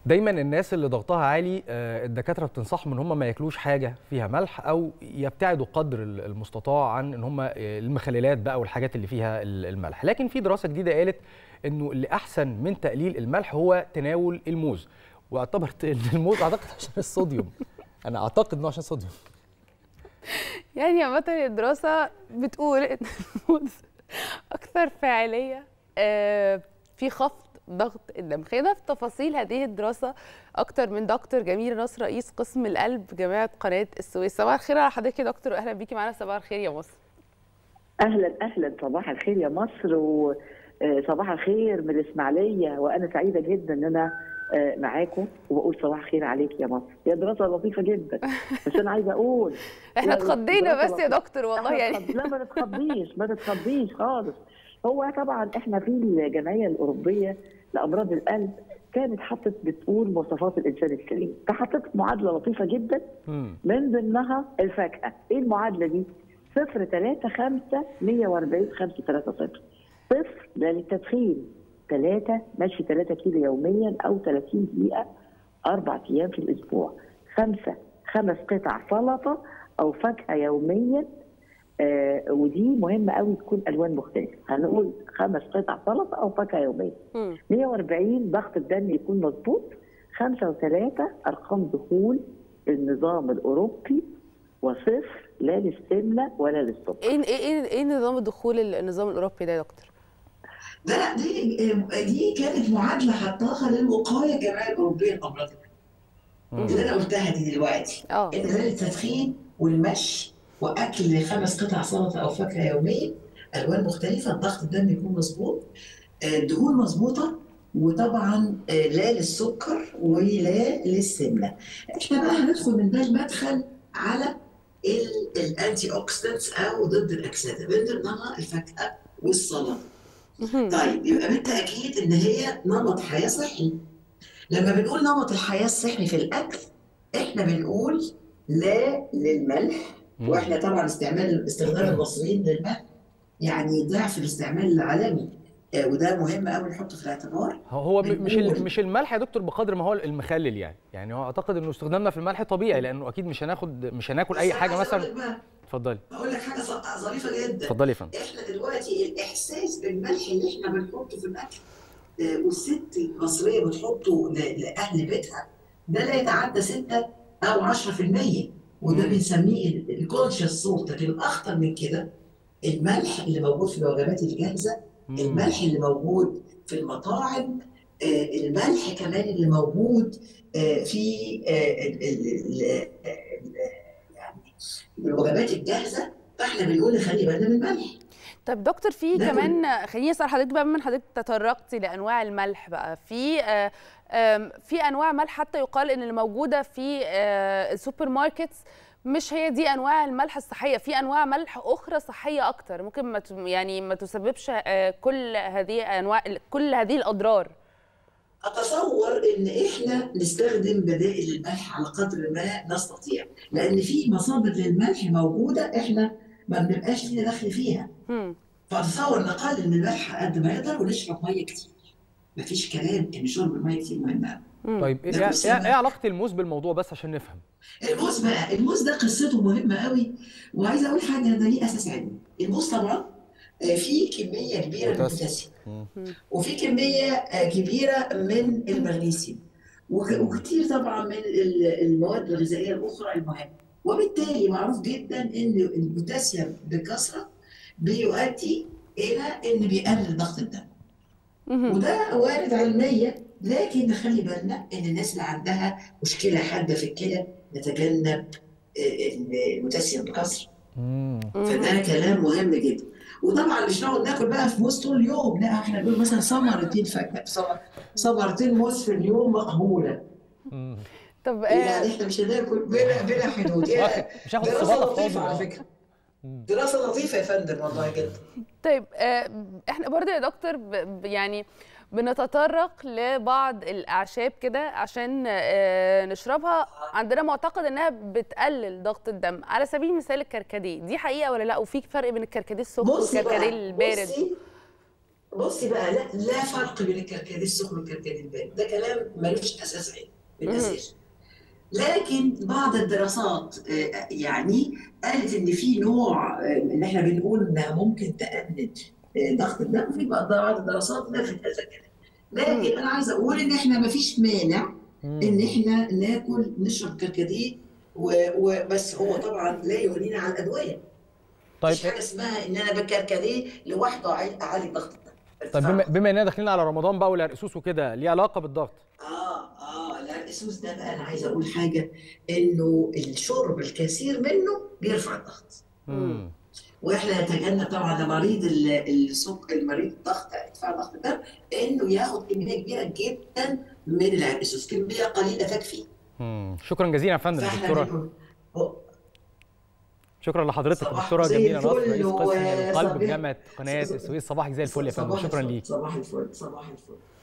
دايما الناس اللي ضغطها عالي آه، الدكاتره بتنصحهم ان هم ما ياكلوش حاجه فيها ملح او يبتعدوا قدر ال- المستطاع عن ان هم آه، المخللات بقى والحاجات اللي فيها ال- الملح لكن في دراسه جديده قالت انه اللي احسن من تقليل الملح هو تناول الموز واعتبرت ان الموز اعتقد عشان الصوديوم انا اعتقد انه عشان الصوديوم يعني عامة الدراسة بتقول إن الموز أكثر فاعلية آه، في خفض ضغط الدم خلينا في تفاصيل هذه الدراسة أكتر من دكتور جميل نصر رئيس قسم القلب جامعة قناة السويس صباح الخير على حضرتك يا دكتور وأهلا بيكي معانا صباح الخير يا مصر اهلا اهلا صباح الخير يا مصر وصباح الخير من الاسماعيليه وانا سعيده جدا ان انا آه، معاكم وبقول صباح الخير عليك يا مصر هي دراسه لطيفه جدا بس انا عايزه اقول احنا لا، اتخضينا دراسة بس يا لطيفة. دكتور والله إحنا يعني اتخض- لا ما تتخضيش ما تتخضيش خالص هو طبعا احنا في الجمعيه الاوروبيه لامراض القلب كانت حطت بتقول مواصفات الانسان السليم فحطت معادله لطيفه جدا مم. من ضمنها الفاكهه ايه المعادله دي صفر 3 5 140 5 3 0 صفر ده للتدخين ثلاثة مشي 3 كيلو يوميا أو 30 دقيقة أربع أيام في الأسبوع خمسة خمس قطع سلطة أو فاكهة يوميا آه ودي مهمة قوي تكون ألوان مختلفة هنقول خمس قطع سلطة أو فاكهة يوميا مم. 140 ضغط الدم يكون مظبوط خمسة وثلاثة أرقام دخول النظام الأوروبي وصفر لا للسمنة ولا للسكر ايه ايه ايه ايه نظام الدخول النظام الاوروبي ده يا دكتور؟ لا لا دي دي كانت معادله حطاها للوقايه الجمعيه الاوروبيه للامراض اللي انا قلتها دي دلوقتي اه ان غير التدخين والمشي واكل خمس قطع سلطه او فاكهه يوميا الوان مختلفه ضغط الدم يكون مظبوط آه، الدهون مظبوطه وطبعا آه، لا للسكر ولا للسمنه احنا بقى هندخل من ده المدخل على ال- الانتي اوكسيدنتس او ضد الاكسده من ضمنها الفاكهه والسلطه مهم. طيب يبقى بالتاكيد ان هي نمط حياه صحي لما بنقول نمط الحياه الصحي في الاكل احنا بنقول لا للملح مم. واحنا طبعا استعمال استخدام المصريين للملح يعني ضعف الاستعمال العالمي آه، وده مهم قوي نحطه في الاعتبار هو هو م- مش ال- بنقول. مش الملح يا دكتور بقدر ما هو المخلل يعني يعني هو اعتقد انه استخدامنا في الملح طبيعي لانه اكيد مش هناخد مش هناكل اي بس أنا حاجه عايزة أقول مثلا لك بقى اتفضلي اقول لك حاجه ظ- ظريفه جدا اتفضلي يا فندم احنا دلوقتي الاحساس بالملح اللي احنا بنحطه في الاكل آه، والست المصريه بتحطه ل- لاهل بيتها ده لا يتعدى 6 او 10% وده مم. بنسميه الكونشس صوت لكن الاخطر من كده الملح اللي موجود في الوجبات الجاهزه مم. الملح اللي موجود في المطاعم آه، الملح كمان اللي موجود آه، في آه، ال- ال- ال- ال- يعني الوجبات الجاهزه فاحنا بنقول نخلي بالنا من الملح طب دكتور في ده كمان خليني اسال حضرتك بقى بما حضرتك تطرقتي لانواع الملح بقى في آه، آم، في انواع ملح حتى يقال ان اللي موجوده في آه، السوبر ماركتس مش هي دي انواع الملح الصحيه في انواع ملح اخرى صحيه اكتر ممكن ما ت- يعني ما تسببش آه، كل هذه انواع كل هذه الاضرار اتصور ان احنا نستخدم بدائل الملح على قدر ما نستطيع لان في مصادر للملح موجوده احنا ما بنبقاش لينا دخل فيها هم. فاتصور نقلل من الملح قد ما يقدر ونشرب ميه كتير مفيش كلام ان شرب الميه كتير مهم أوي. هم. طيب ايه ده ايه بص إيه بقى. علاقه الموز بالموضوع بس عشان نفهم الموز بقى الموز ده قصته مهمه قوي وعايزه اقول حاجه ده ليه اساس علمي الموز طبعا آه، فيه كميه كبيره من بوتاسيوم. البوتاسيوم وفي كميه آه، كبيره من المغنيسيوم وك- وكتير طبعا من ال- المواد الغذائيه الاخرى المهمه وبالتالي معروف جدا ان البوتاسيوم بكثره بيؤدي الى ان بيقلل ضغط الدم مهم. وده وارد علميا لكن نخلي بالنا ان الناس اللي عندها مشكله حاده في الكلى نتجنب آه، البوتاسيوم بكثره مم. فده كلام مهم جدا وطبعا مش نقعد ناكل بقى في موز طول اليوم لا احنا بنقول مثلا ثمرتين فاكهه ثمر- ثمرتين موز في اليوم مقبوله مم. طب آه، يعني احنا مش هناكل بلا بلا حدود يا مش هاخد دراسه الصباطه في لطيفه على حضني. فكره مم. دراسه لطيفه يا فندم والله جدا طيب آه، احنا برضه يا دكتور ب- ب- يعني بنتطرق لبعض الاعشاب كده عشان آه، نشربها عندنا معتقد انها بتقلل ضغط الدم على سبيل المثال الكركديه دي حقيقه ولا لا وفي فرق بين الكركديه السخن بصي والكركديه بقى البارد بصي بصي بقى لا لا فرق بين الكركديه السخن والكركديه البارد ده كلام ملوش اساس علمي بالاساس لكن بعض الدراسات آه، يعني قالت ان في نوع آه، ان احنا بنقول انها ممكن تقلل آه، ضغط الدم في بعض بعض الدراسات نفت هذا الكلام لكن انا عايزه اقول ان احنا ما فيش مانع ان احنا ناكل نشرب كركديه و- وبس هو طبعا لا يغنينا عن الادويه طيب مفيش حاجه اسمها ان انا بالكركديه لوحده أعالج- اعالج ضغط الدم طيب بما, بما اننا داخلين على رمضان بقى والعرقسوس وكده ليه علاقه بالضغط اه اه لا الاسوس ده بقى انا عايزه اقول حاجه انه الشرب الكثير منه بيرفع الضغط مم. واحنا نتجنب طبعا لمريض ال- السكر المريض الضغط ارتفاع ضغط الدم انه ياخد كميه كبيره جدا من العرقسوس كميه قليله تكفي مم. شكرا جزيلا يا فندم فاحنا دكتوره بنقول- هو- شكرا لحضرتك صباح دكتوره زي جميله نصر الفل رئيس قسم و- القلب صباح- بجامعه قناه السويس صباحك زي الفل يا فندم صباح شكرا الفل، ليك صباح الفل صباح الفل